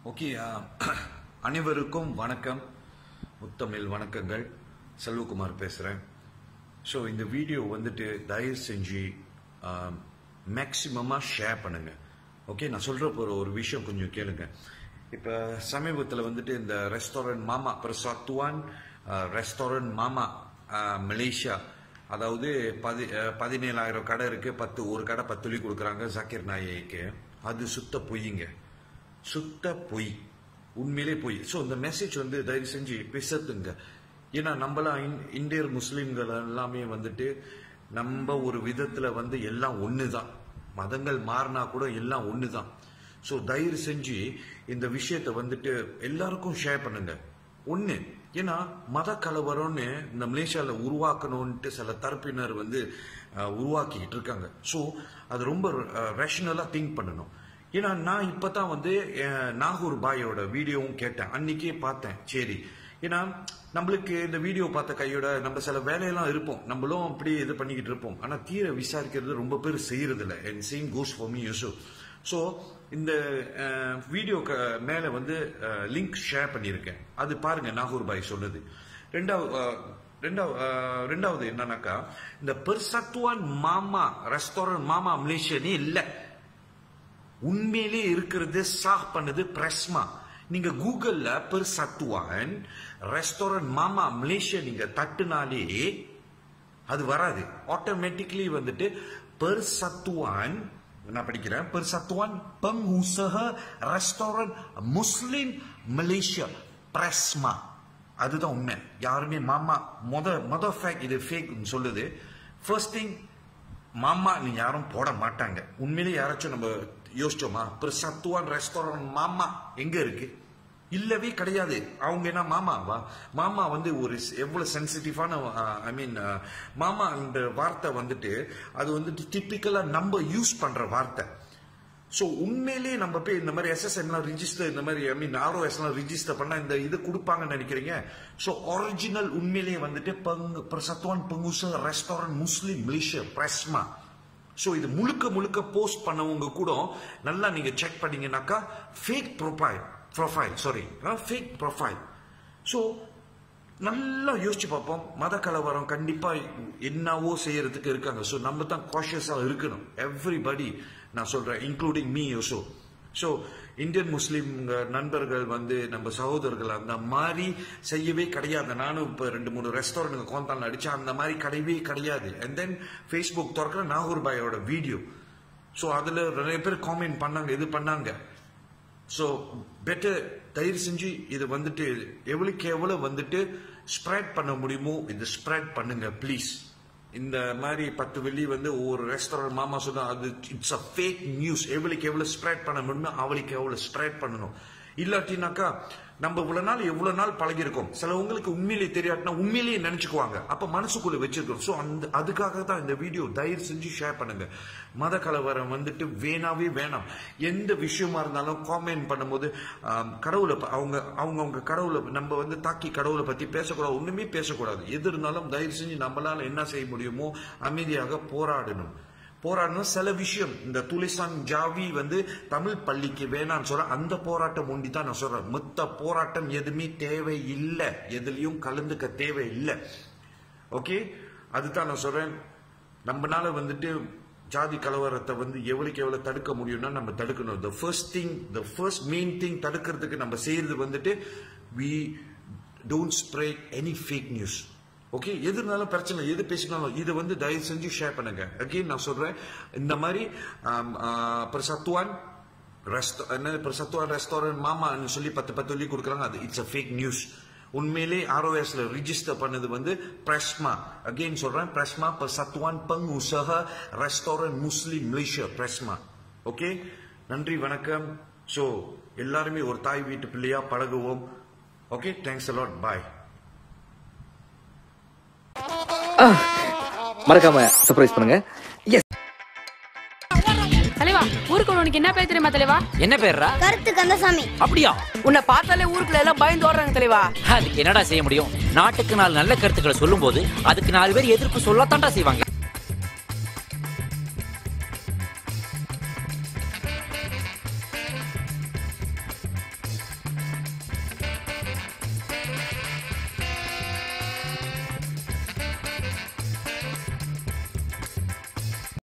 okay அனைவருக்கும் வணக்கம் முத்தமிழ் வணக்கங்கள் செல்வகுமார் பேசுகிறேன் ஸோ இந்த வீடியோ வந்துட்டு தயவு செஞ்சு மேக்சிமமாக ஷேர் பண்ணுங்க ஓகே நான் சொல்கிற போகிற ஒரு விஷயம் கொஞ்சம் கேளுங்க இப்போ சமீபத்தில் வந்துட்டு இந்த ரெஸ்டாரண்ட் மாமா பிரசாத்துவான் ரெஸ்டாரண்ட் மாமா அஹ், மலேசியா அதாவது பதி அஹ், பதினேழாயிரம் கடை இருக்கு பத்து ஒரு கடை பத்து சொல்லி கொடுக்குறாங்க ஜாக்கிர் நாயேக்கு அது சுத்த பொய்யுங்க சுத்த பொய் உண்மையிலே பொய் ஸோ இந்த மெசேஜ் வந்து தயவு செஞ்சு பேசுறதுங்க ஏன்னா நம்மளாம் இந்- இந்தியர் முஸ்லீம்கள் எல்லாமே வந்துட்டு நம்ம ஒரு விதத்துல வந்து எல்லாம் ஒன்று தான் மதங்கள் மாறினா கூட எல்லாம் ஒன்று தான் ஸோ தயவு செஞ்சு இந்த விஷயத்தை வந்துட்டு எல்லாருக்கும் ஷேர் பண்ணுங்க ஒன்று ஏன்னா மத கலவரம்னு இந்த மலேசியாவில் உருவாக்கணும்ன்ட்டு சில தரப்பினர் வந்து அஹ், உருவாக்கிட்டு இருக்காங்க ஸோ அது ரொம்ப ரேஷனலாக திங்க் பண்ணணும் ஏன்னா நான் இப்பதான் வந்து அஹ், நாகூர் பாயோட வீடியோவும் கேட்டேன் அன்னைக்கே பார்த்தேன் சரி ஏன்னா நம்மளுக்கு இந்த வீடியோ பார்த்த கையோட நம்ம சில வேலையெல்லாம் இருப்போம் நம்மளும் அப்படி இது பண்ணிக்கிட்டு இருப்போம் ஆனா தீர விசாரிக்கிறது ரொம்ப பேர் செய்யறது இல்லை and same goes for me யூசோ ஸோ இந்த வீடியோ மேல வந்து லிங்க் ஷேர் பண்ணியிருக்கேன் அது பாருங்க நாகூர் பாய் சொன்னது ரெண்டாவது அஹ், ரெண்டாவது அஹ், ரெண்டாவது என்னன்னாக்கா இந்த பெர்சத்துவான் மாமா ரெஸ்டாரண்ட் மாமா மலேசியனே இல்லை உண்மையிலே இருக்கிறது சாஹ் பண்ணது பிரஸ்மா நீங்க கூகுள்ல பெர்சத்துவான் ரெஸ்டாரண்ட் மாமா மலேசியா நீங்க தட்டுனாலே அது வராது ஆட்டோமேட்டிக்லி வந்துட்டு பெர்சத்துவான் நான் படிக்கிறேன் பெர்சத்துவான் pengusaha restaurant Muslim Malaysia Presma அதுதான் உண்மை யாருமே மாமா மொத மொத ஃபேக் இது ஃபேக் சொல்லுது ஃபர்ஸ்ட் திங் மாமா நீ யாரும் போட மாட்டாங்க உண்மையிலே யாராச்சும் நம்ம யோசிச்சோமா சத்துவான் ரெஸ்டாரண்ட் மாமா எங்க இருக்கு இல்லவே கிடையாது அவங்க என்ன மாமாவா மாமா வந்து ஒரு ஸ்- எவ்வளவு சென்சிட்டிவான ஐ மீன் மாமா இந்த வார்த்தை வந்துட்டு அது வந்துட்டு டிப்பிக்கலா நம்ம யூஸ் பண்ற வார்த்தை ஸோ உண்மையிலேயே நம்ம போய் இந்த மாதிரி எஸ்எஸ்என்லாம் ரிஜிஸ்டர் இந்த மாதிரி ஐ மீன் ஆர்ஓஎஸ்லாம் ரிஜிஸ்டர் பண்ணா இந்த இது கொடுப்பாங்கன்னு நினைக்கிறீங்க ஸோ ஒரிஜினல் உண்மையிலேயே வந்துட்டு பங்கு பிரசத்வான் பங்குச restaurant Muslim Malaysia Presma so இது முழுக்க முழுக்க போஸ்ட் பண்ணவங்க கூட நல்லா நீங்க செக் பண்ணீங்கன்னாக்கா fake profile profile sorry fake profile so நல்லா யோசிச்சு பார்ப்போம் மத கலவரம் கண்டிப்பா என்னவோ செய்யறதுக்கு இருக்காங்க ஸோ நம்ம தான் காஷியஸா இருக்கணும் எவ்ரிபடி நான் சொல்றேன் இன்க்ளூடிங் மீ யோசோ ஸோ இந்தியன் முஸ்லீம் நண்பர்கள் வந்து நம்ம சகோதரர்கள் அந்த மாதிரி செய்யவே கிடையாது நானும் இப்போ ரெண்டு மூணு ரெஸ்டாரண்ட் கோந்தால் அடிச்சேன் அந்த மாதிரி கிடையவே கிடையாது அண்ட் தென் ஃபேஸ்புக் திறக்கிற நாகூர் பாயோட வீடியோ ஸோ அதில் நிறைய பேர் காமெண்ட் பண்ணாங்க இது பண்ணாங்க ஸோ பெட்டர் தயவு செஞ்சு இது வந்துட்டு எவ்வளவுக்கு எவ்வளவு வந்துட்டு ஸ்ப்ரெட் பண்ண முடியுமோ இது ஸ்ப்ரெட் பண்ணுங்க ப்ளீஸ் இந்த மாதிரி பத்து வெள்ளி வந்து ஒவ்வொரு ரெஸ்டாரண்ட் மாமா சொன்னா அது இட்ஸ் அ ஃபேக் நியூஸ் எவ்வளவுக்கு எவ்வளவு ஸ்ப்ரெட் பண்ண முடியுமோ அவளுக்கு எவ்வளவு ஸ்ப்ரெட் பண்ணணும் இல்லாட்டினாக்கா நம்ம இவ்வளவு நாள் எவ்வளவு நாள் பழகிருக்கோம் சிலவங்களுக்கு உண்மையிலேயே தெரியாட்டினா உண்மையிலேயே நினைச்சுக்குவாங்க அப்ப மனசுக்குள்ள வச்சிருக்கோம் ஸோ அந்த அதுக்காக தான் இந்த வீடியோ தயவு செஞ்சு ஷேர் பண்ணுங்க மத கலவரம் வந்துட்டு வேணாவே வேணாம் எந்த விஷயமா இருந்தாலும் காமெண்ட் பண்ணும்போது ஆம், கடவுளை ப- அவங்க அவங்க அவங்க கடவுளை நம்ம வந்து தாக்கி கடவுளை பத்தி பேசக்கூடாது ஒண்ணுமே பேசக்கூடாது எது இருந்தாலும் தயவு செஞ்சு நம்மளால என்ன செய்ய முடியுமோ அமைதியாக போராடணும் போராடணும் சில விஷயம் இந்த துலிசான் ஜாவி வந்து தமிழ் பள்ளிக்கு வேணாம்னு சொல்ற அந்த போராட்டம் ஒண்டி தான் நான் சொல்றேன் மொத்த போராட்டம் எதுவுமே தேவை இல்லை எதுலயும் கலந்துக்க தேவை இல்லை ஓகே அதுதான் நான் சொல்றேன் நம்மனால வந்துட்டு ஜாதி கலவரத்தை வந்து எவ்வளவுக்கு எவ்வளவு தடுக்க முடியும்னா நம்ம தடுக்கணும் the first thing the first main thing தடுக்கிறதுக்கு நம்ம செய்யறது வந்துட்டு we don't spread any fake news okay எது இருந்தாலும் பிரச்சனை இல்லை, எது பேசினாலும் இதை வந்து தயவு செஞ்சு ஷேர் பண்ணுங்க அகெயின் நான் சொல்றேன் இந்த மாதிரி ஆம், ஆ, பிரசத்துவான் ரெஸ்டோ என்ன பிரசத்துவான் ரெஸ்டாரண்ட் மாமான்னு சொல்லி பத்து பத்து சொல்லி கொடுக்குறாங்க அது இட்ஸ் அ ஃபேக் நியூஸ் உண்மையிலே ஆர்ஓஎஸ்ல ரிஜிஸ்டர் பண்ணது வந்து பிரஸ்மா அகெயின் சொல்றேன் Presma persatuan pengusaha restaurant Muslim Malaysia Presma okay நன்றி வணக்கம் ஸோ எல்லாருமே ஒரு தாய் வீட்டு பிள்ளையா பழகுவோம் ஓகே தேங்க்ஸ் அலாட் பாய் மறக்காம சர்ப்ரைஸ் பண்ணுங்க எஸ் தலைவா ஊருக்கு உனக்கு என்ன பேர் தெரியுமா தலைவா என்ன பேர்ரா கருத்து கந்தசாமி அப்படியா உன்னை பார்த்தாலே ஊருக்குள்ள எல்லாம் பயந்து ஓடுறாங்க தலைவா அதுக்கு என்னடா செய்ய முடியும் நாட்டுக்கு நாலு நல்ல கருத்துக்களை சொல்லும்போது அதுக்கு நாலு பேர் எதிர்ப்பு சொல்லத்தான்டா செய்வாங்க